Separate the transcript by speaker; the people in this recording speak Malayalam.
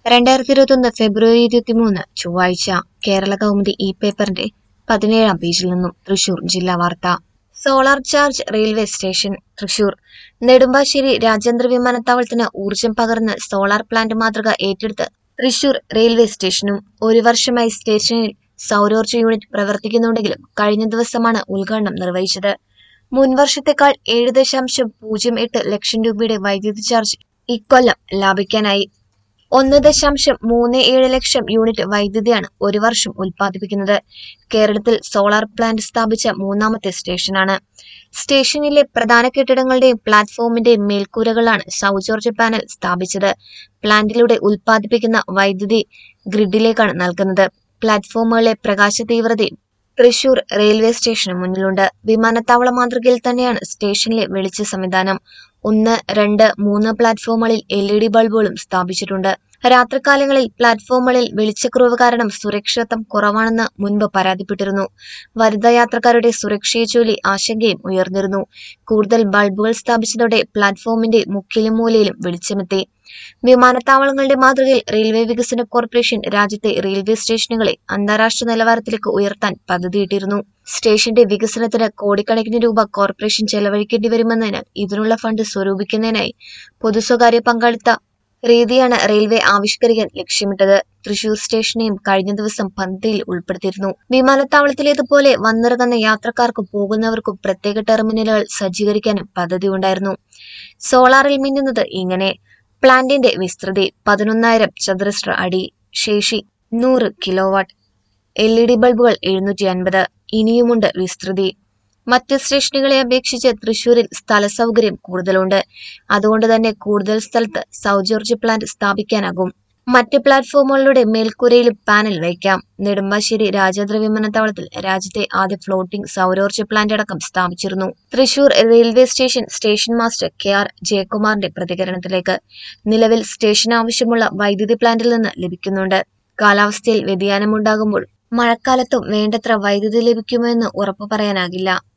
Speaker 1: രണ്ടായിരത്തി ഇരുപത്തൊന്ന് ഫെബ്രുവരി ഇരുപത്തിമൂന്ന് ചൊവ്വാഴ്ച കേരള കൗമുദി ഇ പേപ്പറിന്റെ പതിനേഴാം പേജിൽ നിന്നും തൃശൂർ ജില്ലാ വാർത്ത solar charge railway station Thrissur Nedumbassery രാജ്യാന്തര വിമാനത്താവളത്തിന് ഊർജം പകർന്ന് സോളാർ പ്ലാന്റ് മാതൃക ഏറ്റെടുത്ത് തൃശൂർ റെയിൽവേ സ്റ്റേഷനും ഒരു വർഷമായി സ്റ്റേഷനിൽ സൗരോർജ്ജ യൂണിറ്റ് പ്രവർത്തിക്കുന്നുണ്ടെങ്കിലും കഴിഞ്ഞ ദിവസമാണ് ഉദ്ഘാടനം നിർവഹിച്ചത് മുൻവർഷത്തെക്കാൾ ഏഴ് ദശാംശം പൂജ്യം എട്ട് ലക്ഷം രൂപയുടെ വൈദ്യുതി ചാർജ് ഇക്കൊല്ലം ലാഭിക്കാനായി ഒന്ന് ദശാംശം മൂന്ന് ഏഴ് ലക്ഷം യൂണിറ്റ് വൈദ്യുതിയാണ് ഒരു വർഷം ഉൽപ്പാദിപ്പിക്കുന്നത് കേരളത്തിൽ സോളാർ പ്ലാന്റ് സ്ഥാപിച്ച മൂന്നാമത്തെ സ്റ്റേഷനാണ് സ്റ്റേഷനിലെ പ്രധാന കെട്ടിടങ്ങളുടെയും പ്ലാറ്റ്ഫോമിന്റെയും മേൽക്കൂരകളാണ് സൗരോർജ്ജ പാനൽ സ്ഥാപിച്ചത് പ്ലാന്റിലൂടെ ഉൽപ്പാദിപ്പിക്കുന്ന വൈദ്യുതി ഗ്രിഡിലേക്കാണ് നൽകുന്നത് പ്ലാറ്റ്ഫോമുകളിലെ പ്രകാശ തീവ്രതയും തൃശൂർ റെയിൽവേ സ്റ്റേഷന് മുന്നിലുണ്ട് വിമാനത്താവള മാതൃകയിൽ തന്നെയാണ് സ്റ്റേഷനിലെ വെളിച്ച സംവിധാനം ഒന്ന് രണ്ട് മൂന്ന് പ്ലാറ്റ്ഫോമുകളിൽ എൽ ഇ ഡി ബൾബുകളും സ്ഥാപിച്ചിട്ടുണ്ട് രാത്രികാലങ്ങളിൽ പ്ലാറ്റ്ഫോമുകളിൽ വെളിച്ചക്കുറവ് കാരണം സുരക്ഷിതത്വം കുറവാണെന്ന് മുൻപ് പരാതിപ്പെട്ടിരുന്നു വനിതാ യാത്രക്കാരുടെ സുരക്ഷയെ ചൊല്ലി ആശങ്കയും ഉയർന്നിരുന്നു കൂടുതൽ ബൾബുകൾ സ്ഥാപിച്ചതോടെ പ്ലാറ്റ്ഫോമിന്റെ മുക്കിലും മൂലയിലും വെളിച്ചമെത്തി വിമാനത്താവളങ്ങളുടെ മാതൃകയിൽ റെയിൽവേ വികസന കോർപ്പറേഷൻ രാജ്യത്തെ റെയിൽവേ സ്റ്റേഷനുകളെ അന്താരാഷ്ട്ര നിലവാരത്തിലേക്ക് ഉയർത്താൻ പദ്ധതിയിട്ടിരുന്നു സ്റ്റേഷന്റെ വികസനത്തിന് കോടിക്കണക്കിന് രൂപ കോർപ്പറേഷൻ ചെലവഴിക്കേണ്ടി വരുമെന്നതിനാൽ ഇതിനുള്ള ഫണ്ട് സ്വരൂപിക്കുന്നതിനായി പൊതുസ്വകാര്യ പങ്കാളിത്ത രീതിയാണ് റെയിൽവേ ആവിഷ്കരിക്കാൻ ലക്ഷ്യമിട്ടത് തൃശൂർ സ്റ്റേഷനെയും കഴിഞ്ഞ ദിവസം പദ്ധതിയിൽ ഉൾപ്പെടുത്തിയിരുന്നു വിമാനത്താവളത്തിലേതുപോലെ വന്നിറങ്ങുന്ന യാത്രക്കാർക്കും പോകുന്നവർക്കും പ്രത്യേക ടെർമിനലുകൾ സജ്ജീകരിക്കാനും പദ്ധതി ഉണ്ടായിരുന്നു സോളാറിൽ മിന്നുന്നത് ഇങ്ങനെ പ്ലാന്റിന്റെ വിസ്തൃതി പതിനൊന്നായിരം ചതുരശ്ര അടി ശേഷി നൂറ് കിലോവാട്ട് എൽ ഇ ഡി ബൾബുകൾ എഴുന്നൂറ്റി അൻപത് ഇനിയുമുണ്ട് വിസ്തൃതി മറ്റ് സ്റ്റേഷനുകളെ അപേക്ഷിച്ച് തൃശൂരിൽ സ്ഥല സൗകര്യം കൂടുതലുണ്ട് അതുകൊണ്ട് തന്നെ കൂടുതൽ സ്ഥലത്ത് സൗരോർജ്ജ പ്ലാന്റ് സ്ഥാപിക്കാനാകും മറ്റ് പ്ലാറ്റ്ഫോമുകളുടെ മേൽക്കൂരയിലും പാനൽ വയ്ക്കാം നെടുമ്പാശ്ശേരി രാജ്യാന്തര വിമാനത്താവളത്തിൽ രാജ്യത്തെ ആദ്യ ഫ്ലോട്ടിംഗ് സൗരോർജ്ജ പ്ലാന്റ് അടക്കം സ്ഥാപിച്ചിരുന്നു Thrissur railway station station master K R ജയകുമാറിന്റെ പ്രതികരണത്തിലേക്ക് നിലവിൽ സ്റ്റേഷൻ ആവശ്യമുള്ള വൈദ്യുതി പ്ലാന്റിൽ നിന്ന് ലഭിക്കുന്നുണ്ട് കാലാവസ്ഥയിൽ വ്യതിയാനമുണ്ടാകുമ്പോൾ മഴക്കാലത്തും വേണ്ടത്ര വൈദ്യുതി ലഭിക്കുമോ എന്ന് ഉറപ്പു പറയാനാകില്ല